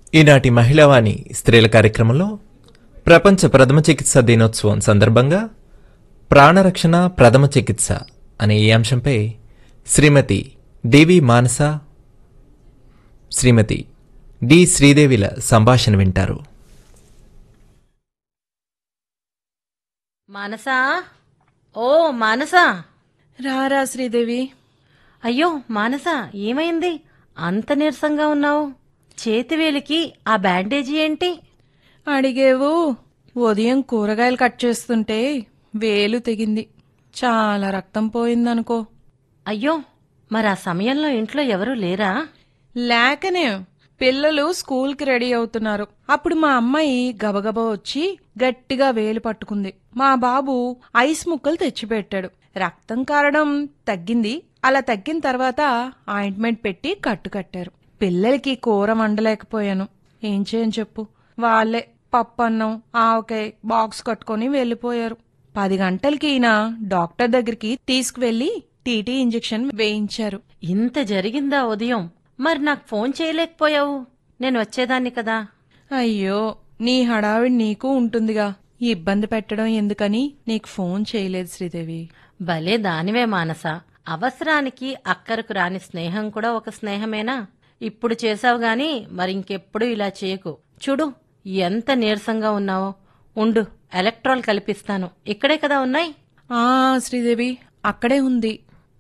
ఈనాటి మహిళావాణి స్త్రీల కార్యక్రమంలో ప్రపంచ ప్రథమ చికిత్స దినోత్సవం సందర్భంగా ప్రాణరక్షణ ప్రథమ చికిత్స అనే ఈ అంశంపై శ్రీమతి డివి మానస శ్రీమతి డి శ్రీదేవిల సంభాషణ వింటారు మానసా ఓ మానసా రారా శ్రీదేవి అయ్యో మానసా ఏమైంది అంత నీరసంగా ఉన్నావు చేతివేలికి ఆ బ్యాండేజీ ఏంటి అడిగేవు ఉదయం కూరగాయలు కట్ చేస్తుంటే వేలు తెగింది చాలా రక్తం పోయిందనుకో అయ్యో మరి ఆ సమయంలో ఇంట్లో ఎవరూ లేరా లేకనే పిల్లలు స్కూల్కి రెడీ అవుతున్నారు అప్పుడు మా అమ్మాయి గబగబా వచ్చి గట్టిగా వేలు పట్టుకుంది మా బాబు ఐస్ ముక్కలు తెచ్చిపెట్టాడు రక్తం కారడం తగ్గింది అలా తగ్గిన తర్వాత ఆయింట్మెంట్ పెట్టి కట్టు కట్టారు పిల్లలకి కూర వండలేకపోయాను ఏం చేయని చెప్పు వాళ్ళే పప్పు అన్నం ఆవకాయ బాక్స్ కట్టుకొని వెళ్ళిపోయారు పది గంటలకి ఈయన డాక్టర్ దగ్గరికి తీసుకువెళ్లి టీటీ ఇంజెక్షన్ వేయించారు ఇంత జరిగిందా ఉదయం మరి నాకు ఫోన్ చేయలేకపోయావు నేను వచ్చేదాన్ని కదా అయ్యో నీ హడావిడి నీకు ఉంటుందిగా ఈ ఇబ్బంది పెట్టడం ఎందుకని నీకు ఫోన్ చేయలేదు శ్రీదేవి భలే దానివే మానస అవసరానికి అక్కరకు రాని స్నేహం కూడా ఒక స్నేహమేనా ఇప్పుడు చేసావు గాని మరింకెప్పుడు ఇలా చేయకు చూడు ఎంత నీరసంగా ఉన్నావో ఉండు ఎలక్ట్రాల్ కల్పిస్తాను ఇక్కడే కదా ఉన్నాయి ఆ శ్రీదేవి అక్కడే ఉంది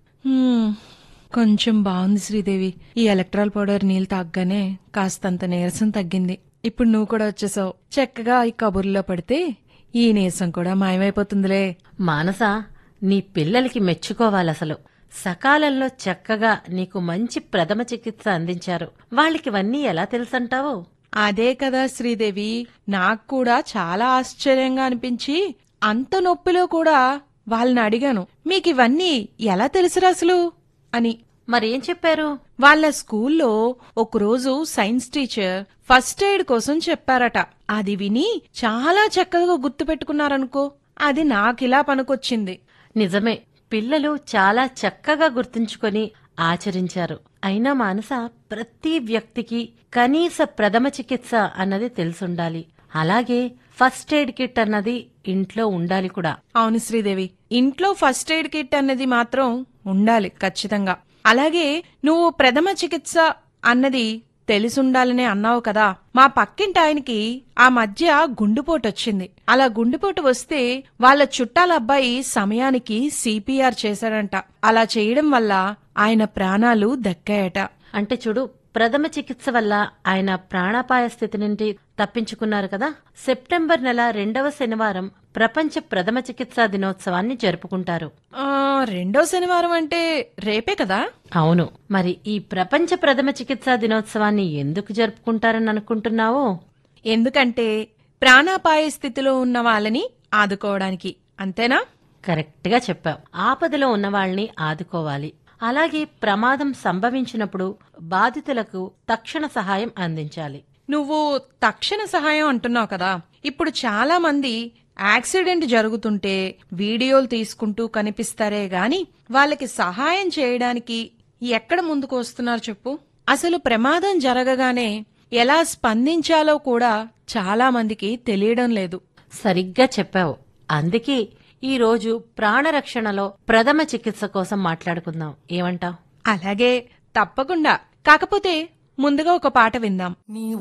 హ్మ్, కొంచెం బాగుంది శ్రీదేవి ఈ ఎలక్ట్రాల్ పౌడర్ నీళ్ళు తాగ్గానే కాస్తంత నీరసం తగ్గింది ఇప్పుడు నువ్వు కూడా వచ్చేసావు చక్కగా ఈ కబుర్లో పడితే ఈ నీరసం కూడా మాయమైపోతుందిలే మానస నీ పిల్లలకి మెచ్చుకోవాలసలు సకాలంలో చక్కగా నీకు మంచి ప్రథమ చికిత్స అందించారు వాళ్ళకి ఇవన్నీ ఎలా తెలుసంటావు అదే కదా శ్రీదేవి నాకు కూడా చాలా ఆశ్చర్యంగా అనిపించి అంత నొప్పిలో కూడా వాళ్ళని అడిగాను మీకు ఇవన్నీ ఎలా తెలుసురా అసలు అని మరేం చెప్పారు వాళ్ళ స్కూల్లో ఒకరోజు సైన్స్ టీచర్ ఫస్ట్ ఎయిడ్ కోసం చెప్పారట అది విని చాలా చక్కగా గుర్తుపెట్టుకున్నారనుకో అది నాకిలా పనికొచ్చింది నిజమే పిల్లలు చాలా చక్కగా గుర్తుంచుకొని ఆచరించారు అయినా మానస ప్రతి వ్యక్తికి కనీస ప్రథమ చికిత్స అన్నది తెలుసుండాలి అలాగే ఫస్ట్ ఎయిడ్ కిట్ అన్నది ఇంట్లో ఉండాలి కూడా అవును శ్రీదేవి ఇంట్లో ఫస్ట్ ఎయిడ్ కిట్ అన్నది మాత్రం ఉండాలి ఖచ్చితంగా అలాగే నువ్వు ప్రథమ చికిత్స అన్నది తెలిసుండాలనే అన్నావు కదా మా పక్కింటి ఆయనకి ఆ మధ్య గుండుపోటు వచ్చింది అలా గుండుపోటు వస్తే వాళ్ళ చుట్టాల అబ్బాయి సమయానికి సిపిఆర్ చేశాడంట అలా చేయడం వల్ల ఆయన ప్రాణాలు దక్కాయట అంటే చూడు ప్రథమ చికిత్స వల్ల ఆయన ప్రాణాపాయ స్థితి నుండి తప్పించుకున్నారు కదా సెప్టెంబర్ నెల రెండవ శనివారం ప్రపంచ ప్రథమ చికిత్సా దినోత్సవాన్ని జరుపుకుంటారు ఆ రెండో శనివారం అంటే రేపే కదా అవును మరి ఈ ప్రపంచ ప్రథమ చికిత్సా దినోత్సవాన్ని ఎందుకు జరుపుకుంటారని అనుకుంటున్నావు ఎందుకంటే ప్రాణాపాయ స్థితిలో ఉన్న వాళ్ళని ఆదుకోవడానికి అంతేనా కరెక్ట్ గా చెప్పావు ఆపదలో ఉన్న వాళ్ళని ఆదుకోవాలి అలాగే ప్రమాదం సంభవించినప్పుడు బాధితులకు తక్షణ సహాయం అందించాలి నువ్వు తక్షణ సహాయం అంటున్నావు కదా ఇప్పుడు చాలా మంది యాక్సిడెంట్ జరుగుతుంటే వీడియోలు తీసుకుంటూ కనిపిస్తారే గాని వాళ్ళకి సహాయం చేయడానికి ఎక్కడ ముందుకు వస్తున్నారు చెప్పు అసలు ప్రమాదం జరగగానే ఎలా స్పందించాలో కూడా చాలా మందికి తెలియడం లేదు సరిగ్గా చెప్పావు అందుకే ఈ రోజు ప్రాణరక్షణలో ప్రథమ చికిత్స కోసం మాట్లాడుకుందాం ఏమంటావ్ అలాగే తప్పకుండా కాకపోతే ముందుగా ఒక పాట విందాం